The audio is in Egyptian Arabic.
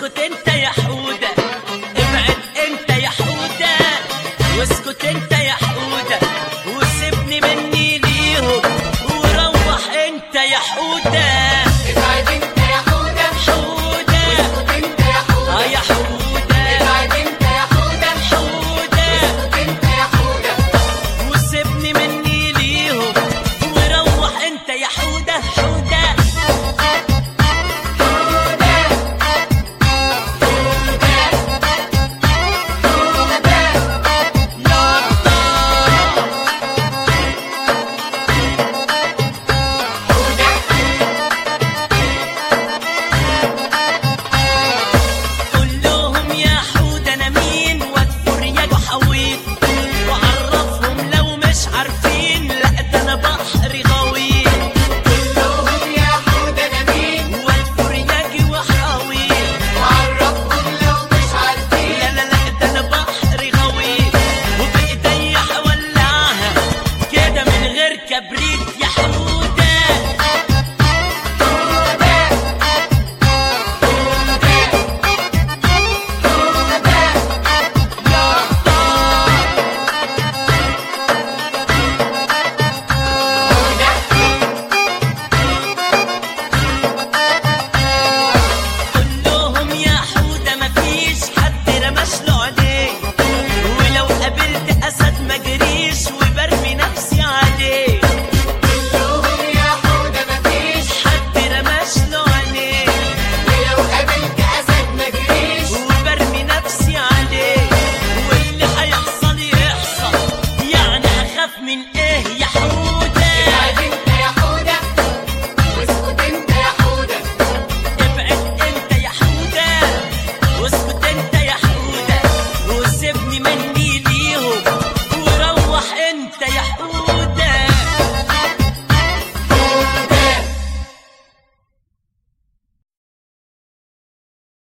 واسكت انت يا حودة ابعد انت يا حودة واسكت انت يا حودة وسيبني مني ليهم وروح انت يا حودة ابعد انت يا حودة حودة اسكت انت يا حودة اه يا حودة ابعد انت يا حودة حودة اسكت انت يا حودة وسيبني مني ليهم وروح انت يا حودة حودة قول لهم يا حود انا مين واكفر يا جحويط وعرفهم لو مش عارفين لا ده انا بحر غويط كلهم يا حودة انا مين واكفر يا جوحويط وعرفهم لو مش عارفين لا لا لا ده انا بحر غويط وبايدي هولعها كده من غير كبريت يا حوده كلهم يا حودة مفيش حد رمش له عينيه ولو قابلت أسد ما جريش وبرمي نفسي عليه كلهم يا حودة مفيش حد رمش له عينيه ولو قابلت اسد ما جريش وبرمي نفسي عليه واللي هيحصل يحصل يعني هخاف من ايه يا حودة